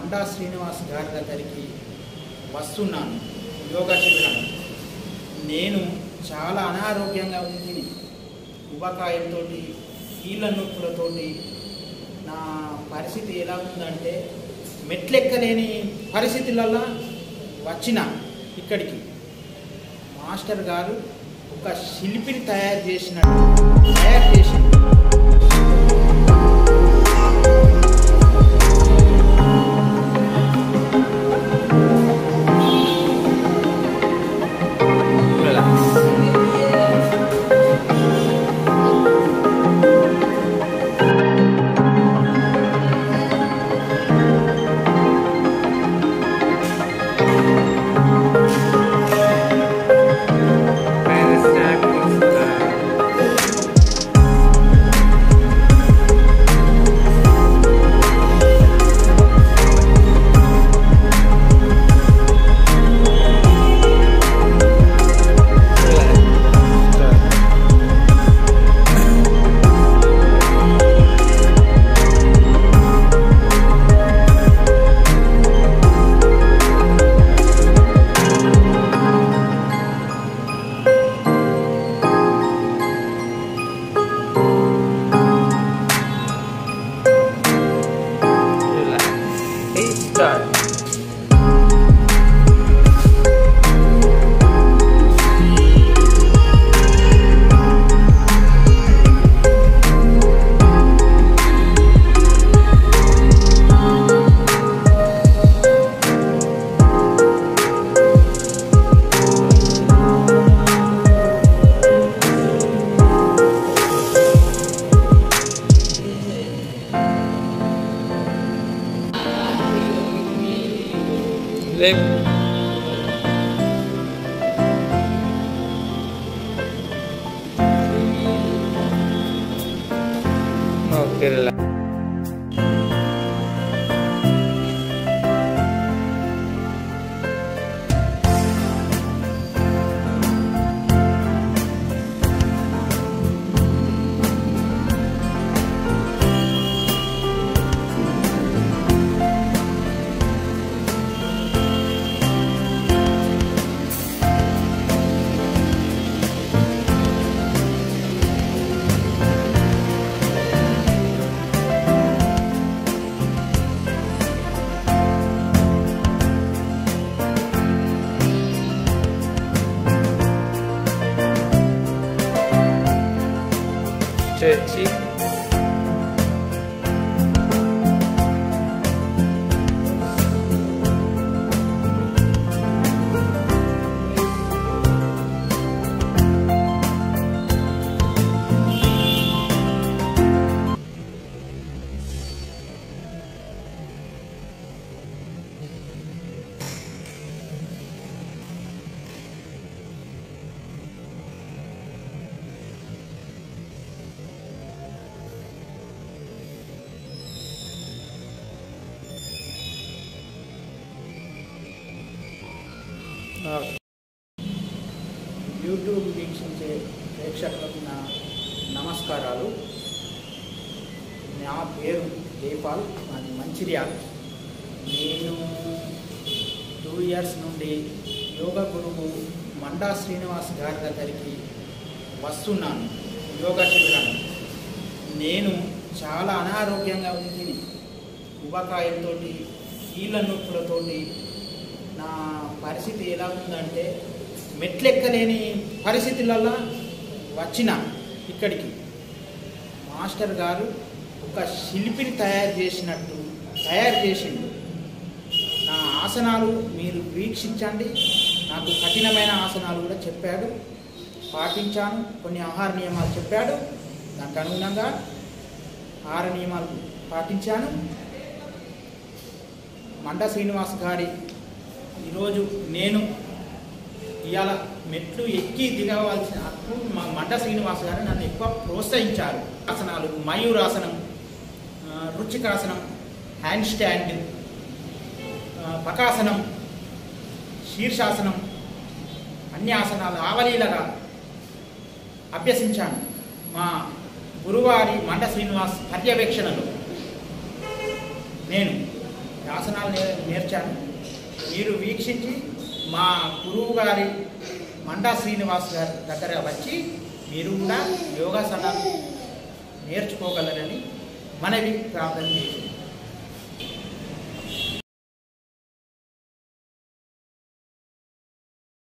మండా శ్రీనివాస్ గారి దగ్గరికి వస్తున్నాను యోగా శిబిరాన్ని నేను చాలా అనారోగ్యంగా ఉంది ఉబకాయంతో కీళ్ళ నొప్పులతోటి నా పరిస్థితి ఎలా ఉందంటే మెట్లెక్కలేని పరిస్థితులలో వచ్చిన ఇక్కడికి మాస్టర్ గారు ఒక శిల్పిని తయారు చేసినట్టు తయారు చేసి రేపు ఓకే స్ట్రెచ్చింగ్ యూట్యూబ్ వీక్షించే ప్రేక్షకులకు నా నమస్కారాలు నా పేరు జైపాల్ నాది మంచిర్యాల నేను టూ ఇయర్స్ నుండి యోగా గురువు మండా శ్రీనివాస్ గారి దగ్గరికి వస్తున్నాను యోగా శిబిరాన్ని నేను చాలా అనారోగ్యంగా ఉంది ఉబకాయంతో కీళ్ళ నొప్పులతోటి నా పరిస్థితి ఎలా ఉందంటే మెట్లెక్కలేని పరిస్థితులలో వచ్చిన ఇక్కడికి మాస్టర్ గారు ఒక శిల్పిని తయారు చేసినట్టు తయారు చేసిండు నా ఆసనాలు మీరు వీక్షించండి నాకు కఠినమైన ఆసనాలు కూడా చెప్పాడు పాటించాను కొన్ని ఆహార నియమాలు చెప్పాడు దానికి అనుగుణంగా ఆహార నియమాలు పాటించాను మండ శ్రీనివాస్ గారి ఈరోజు నేను ఇవాళ మెట్లు ఎక్కి దిగవలసిన అప్పుడు మా మండ శ్రీనివాస్ గారు నన్ను ఎక్కువ ప్రోత్సహించారు ఆసనాలు మయూరాసనం ఆ, రుచికాసనం హ్యాండ్ స్టాండ్ ఆ, పకాసనం శీర్షాసనం అన్ని ఆసనాలు ఆవలీలగా అభ్యసించాను మా గురువారి మండ శ్రీనివాస్ పర్యవేక్షణలో నేను ఆసనాలు నే- నేర్చాను మీరు వీక్షించి మా గురువు గారి మండా శ్రీనివాస్ గారి దగ్గర వచ్చి మీరు కూడా యోగాసనాలు నేర్చుకోగలరని మనవి ప్రార్థన చేసింది